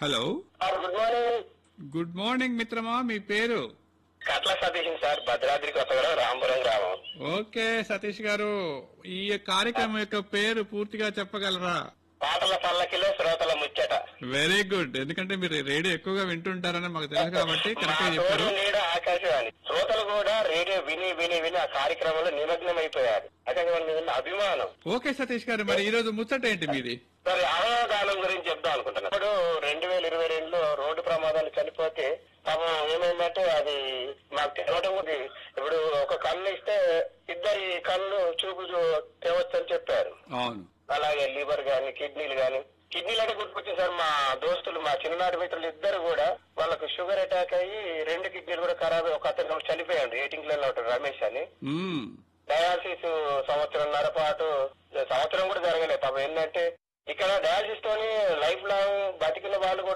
Hello sir good morning good morning మిత్రమా మీ పేరు కట్ల సతీష్ సార్ భద్రాద్రి కొత్తగూడెం రాంపురం గ్రామం ఓకే సతీష్ గారు ఈ కార్యక్రమం యొక్క పేరు పూర్తిగా చెప్పగలరా పాటల పల్లకిలో శ్రోతల ముచ్చట వెరీ గుడ్ ఎందుకంటే మీరు రేడియో ఎక్కువగా వింటుంటారని మాకు తెలుసు కాబట్టి మా కరెక్ట్గా చెప్పారు తోడు నీడ ఆకాశవాణి శ్రోతలు కూడా రేడియో విని విని విని ఆ కార్యక్రమంలో నిమగ్నం అయిపోయారు ఆకాశవాణి మీద ఉన్న అభిమానం ఓకే సతీష్ గారు మరి ఈ రోజు ముచ్చట ఏంటి మీది మరి అవయవదానం గురించి చెప్దాం అనుకుంటున్నా ఇప్పుడు రెండు వేల ఇరవై రెండులో రోడ్డు ప్రమాదాలు చనిపోతే పాపం ఏమైందంటే అది మాకు తెలవడం ఉంది ఇప్పుడు ఒక కన్ను ఇస్తే ఇద్దరి కళ్ళు చూపు చూ- తేవచ్చు అని చెప్పారు అవును అలాగే లివర్ గాని కిడ్నీలు గాని కిడ్నీలు అంటే గుర్తుకొచ్చింది సార్ మా దోస్తులు మా చిన్ననాటి మిత్రులు ఇద్దరు కూడా వాళ్ళకు షుగర్ అటాక్ అయ్యి రెండు కిడ్నీలు కూడా ఖరాబ్ అయ్యి ఒక అతను చనిపోయాడు ఎయిటింగ్ లో ఉంటాడు రమేష్ అని మ్మ్. డయాలసిస్ సంవత్సరంన్నర పాటు సంవత్సరం కూడా జరగలేదు పాపం ఏంటంటే ఇక్కడ డయాలసిస్ తోని లైఫ్ లాంగ్ బతికిన వాళ్ళు కూడా